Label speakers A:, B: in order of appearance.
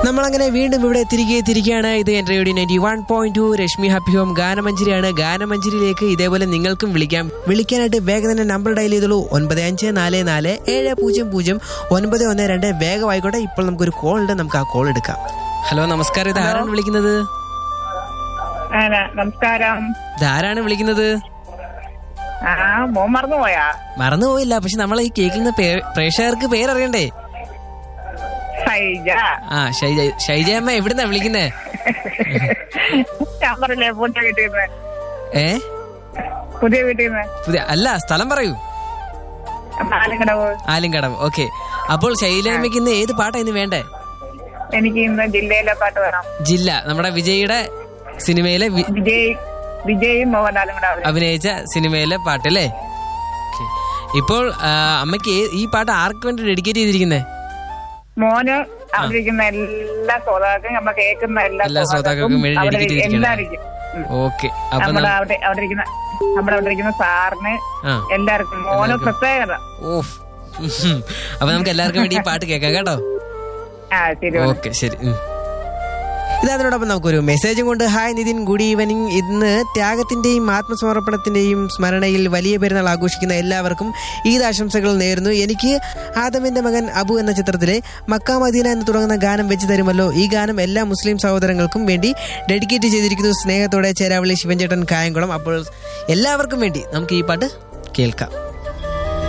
A: നമ്മളങ്ങനെ വീണ്ടും ഇവിടെ തിരികെ തിരികെയാണ് ഇത് എൻ്റെ radio ninety one point two Rashmi happy home ഗാനമഞ്ചരിയാണ് ഗാനമഞ്ചരിയിലേക്ക് ഇതേപോലെ നിങ്ങൾക്കും വിളിക്കാം വിളിക്കാനായിട്ട് വേഗം തന്നെ നമ്പർ ഡയൽ ചെയ്തോളൂ ഒൻപത് അഞ്ച് നാല് നാല് ഏഴ് പൂജ്യം പൂജ്യം ഒൻപത് ഒന്ന് രണ്ട് വേഗം ആയിക്കോട്ടെ ഇപ്പോൾ നമുക്കൊരു കോൾ ഉണ്ട് നമുക്ക് ആ കോൾ എടുക്കാം ഹലോ നമസ്കാരം ഇത് ആരാണ് വിളിക്കുന്നത്
B: ആന, നമസ്കാരം
A: ഇത് ആരാണ് വിളിക്കുന്നത്
B: ആ മോൻ മറന്നുപോയാ
A: മറന്നുപോയില്ല പക്ഷെ നമ്മൾ ഈ കേൾക്കുന്ന പേ- പ്രേക്ഷകർക്ക് പേരറിയണ്ടേ
B: ഷൈജ
A: ആ ഷൈജ ഷൈജയമ്മ എവിടുന്നാ വിളിക്കുന്നേ
B: ഞാൻ പറഞ്ഞില്ലേ പുതിയ വീട്ടിൽ നിന്ന്
A: ഏ
B: പുതിയ വീട്ടിൽ നിന്ന്
A: പുതിയ അല്ല സ്ഥലം പറയൂ
B: പാലക്കടവ്
A: ആലിങ്കടം ഓക്കെ അപ്പോൾ ശൈലമ്മയ്ക്ക് ഇന്ന് ഏത് പാട്ടാ ഇന്ന് വേണ്ടേ
B: എനിക്ക് ഇന്ന് ജില്ലയിലെ പാട്ട് വേണം
A: ജില്ല നമ്മുടെ വിജയുടെ സിനിമയിലെ വി-
B: വിജയ് വിജയും മോഹൻലാലും കൂടെ അവര്.
A: അഭിനയിച്ച സിനിമയിലെ പാട്ട് അല്ലേ Okay. ഇപ്പോൾ ആ, അമ്മയ്ക്ക് ഏ- ഈ പാട്ട് ആർക്ക് വേണ്ടി ഡെഡിക്കേറ്റ് ചെയ്തിരിക്കുന്നേ
B: മോന് അവിടെ ഇരിക്കുന്ന എല്ലാ ശ്രോതാക്കൾക്കും നമ്മൾ കേൾക്കുന്ന എല്ലാ
A: എല്ലാ ശ്രോതാക്കൾക്കും വേണ്ടി
B: അവിടെ
A: dedicate ചെയ്തിരിക്കുകയാണ്.
B: എല്ലാവർക്കും ഉം.
A: ഓക്കെ അപ്പൊ
B: നമ്മുടെ
A: നം-
B: അവിടെ അവിടെ ഇരിക്കുന്ന നമ്മുടെ അവിടെ ഇരിക്കുന്ന സാറിന്
A: ആ
B: എല്ലാവർക്കും മോന് പ്രത്യേകത
A: ഓഫ് അപ്പൊ നമുക്ക് എല്ലാവർക്കും വേണ്ടി ഈ പാട്ട് കേൾക്കാം കേട്ടോ
B: ആ ശരി
A: ഓക്കെ ശരി ഉം. ഇത് അതിനോടൊപ്പം നമുക്കൊരു മെസ്സേജും കൊണ്ട് ഹായ് നിതിൻ ഗുഡ് ഈവനിങ് ഇന്ന് ത്യാഗത്തിന്റെയും ആത്മസമർപ്പണത്തിന്റെയും സ്മരണയിൽ വലിയ പെരുന്നാൾ ആഘോഷിക്കുന്ന എല്ലാവർക്കും ഈദ് ആശംസകൾ നേരുന്നു എനിക്ക് ആദമിന്റെ മകൻ അബു എന്ന ചിത്രത്തിലെ മക്ക മദീന എന്ന് തുടങ്ങുന്ന ഗാനം വെച്ച് തരുമല്ലോ ഈ ഗാനം എല്ലാ മുസ്ലിം സഹോദരങ്ങൾക്കും വേണ്ടി ഡെഡിക്കേറ്റ് ചെയ്തിരിക്കുന്നു സ്നേഹത്തോടെ ചേരാവള്ളി ശിവൻചേട്ടൻ കായംകുളം അപ്പോൾ എല്ലാവർക്കും വേണ്ടി നമുക്ക് ഈ പാട്ട് കേൾക്കാം